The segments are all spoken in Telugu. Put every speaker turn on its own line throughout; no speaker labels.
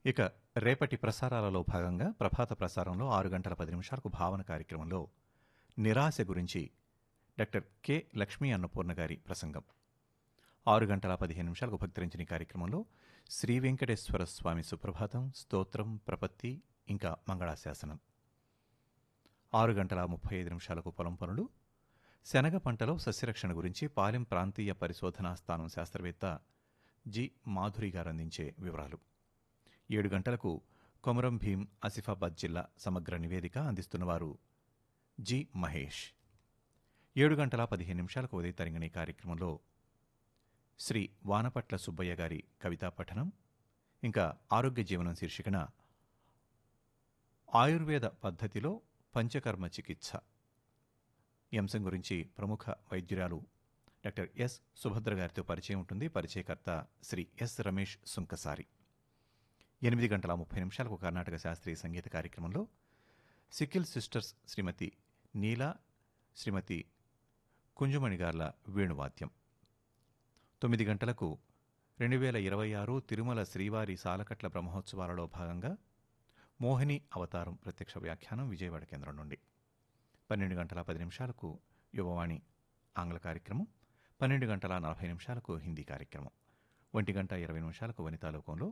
ఇక రేపటి ప్రసారాలలో భాగంగా ప్రభాత ప్రసారంలో ఆరు గంటల పది నిమిషాలకు భావన కార్యక్రమంలో నిరాశ గురించి డాక్టర్ కె లక్ష్మీ అన్నపూర్ణ గారి ప్రసంగం ఆరు గంటల పదిహేను నిమిషాలకు భక్తరించిన ఈ కార్యక్రమంలో శ్రీ వెంకటేశ్వర స్వామి సుప్రభాతం స్తోత్రం ప్రపత్తి ఇంకా మంగళాశాసనం ఆరు గంటల ముప్పై ఐదు నిమిషాలకు పొలం పనులు శనగ పంటలో సస్యరక్షణ గురించి పాలెం ప్రాంతీయ పరిశోధనా స్థానం శాస్త్రవేత్త జి మాధురి గారు అందించే వివరాలు ఏడు గంటలకు కొమరం భీం ఆసిఫాబాద్ జిల్లా సమగ్ర నివేదిక అందిస్తున్నవారు జి మహేష్ ఏడు గంటల పదిహేను నిమిషాలకు ఉదయ తరంగిణి కార్యక్రమంలో శ్రీ వానపట్ల సుబ్బయ్య గారి కవితా పఠనం ఇంకా ఆరోగ్య జీవనం శీర్షికన ఆయుర్వేద పద్ధతిలో పంచకర్మ చికిత్స ఈ అంశం గురించి ప్రముఖ వైద్యురాలు డాక్టర్ ఎస్ సుభద్ర గారితో పరిచయం ఉంటుంది పరిచయకర్త శ్రీ ఎస్ రమేష్ సుంకసారి ఎనిమిది గంటల ముప్పై నిమిషాలకు కర్ణాటక శాస్త్రీయ సంగీత కార్యక్రమంలో సిక్కిల్ సిస్టర్స్ శ్రీమతి నీలా శ్రీమతి కుంజుమణి గార్ల వేణువాద్యం తొమ్మిది గంటలకు రెండు వేల ఇరవై ఆరు తిరుమల శ్రీవారి సాలకట్ల బ్రహ్మోత్సవాలలో భాగంగా మోహిని అవతారం ప్రత్యక్ష వ్యాఖ్యానం విజయవాడ కేంద్రం నుండి పన్నెండు గంటల పది నిమిషాలకు యువవాణి ఆంగ్ల కార్యక్రమం పన్నెండు గంటల నలభై నిమిషాలకు హిందీ కార్యక్రమం ఒంటి గంట ఇరవై నిమిషాలకు వనితాలోకంలో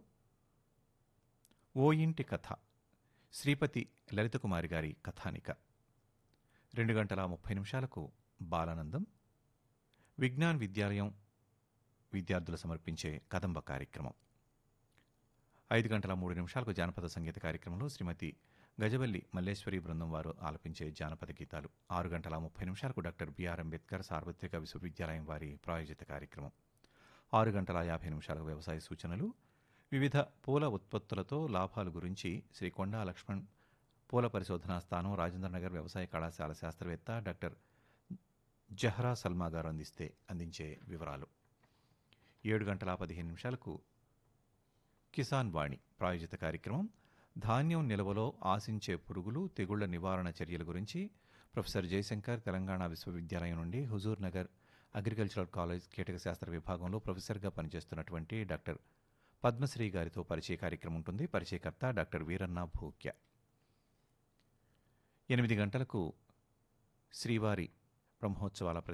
ఓ ఇంటి కథ శ్రీపతి లలితకుమారి గారి కథానిక రెండు గంటల ముప్పై నిమిషాలకు బాలానందం విజ్ఞాన్ విద్యాలయం విద్యార్థులు సమర్పించే కదంబ కార్యక్రమం ఐదు గంటల మూడు నిమిషాలకు జానపద సంగీత కార్యక్రమంలో శ్రీమతి గజవల్లి మల్లేశ్వరి బృందం వారు ఆలపించే జానపద గీతాలు ఆరు గంటల ముప్పై నిమిషాలకు డాక్టర్ బిఆర్ అంబేద్కర్ సార్వత్రిక విశ్వవిద్యాలయం వారి ప్రాయోజిత కార్యక్రమం ఆరు గంటల యాభై నిమిషాలకు వ్యవసాయ సూచనలు వివిధ పూల ఉత్పత్తులతో లాభాల గురించి శ్రీ కొండా లక్ష్మణ్ పూల పరిశోధనా స్థానం రాజేంద్ర నగర్ వ్యవసాయ కళాశాల శాస్త్రవేత్త డాక్టర్ జహ్రా సల్మా గారు అందిస్తే అందించే వివరాలు ఏడు గంటల పదిహేను నిమిషాలకు కిసాన్ వాణి ప్రాయోజిత కార్యక్రమం ధాన్యం నిల్వలో ఆశించే పురుగులు తెగుళ్ల నివారణ చర్యల గురించి ప్రొఫెసర్ జయశంకర్ తెలంగాణ విశ్వవిద్యాలయం నుండి హుజూర్ నగర్ అగ్రికల్చరల్ కాలేజ్ కీటక శాస్త్ర విభాగంలో ప్రొఫెసర్గా పనిచేస్తున్నటువంటి డాక్టర్ పద్మశ్రీ గారితో పరిచయ కార్యక్రమం ఉంటుంది పరిచయకర్త డాక్టర్ వీరన్న భూక్య ఎనిమిది గంటలకు శ్రీవారి బ్రహ్మోత్సవాల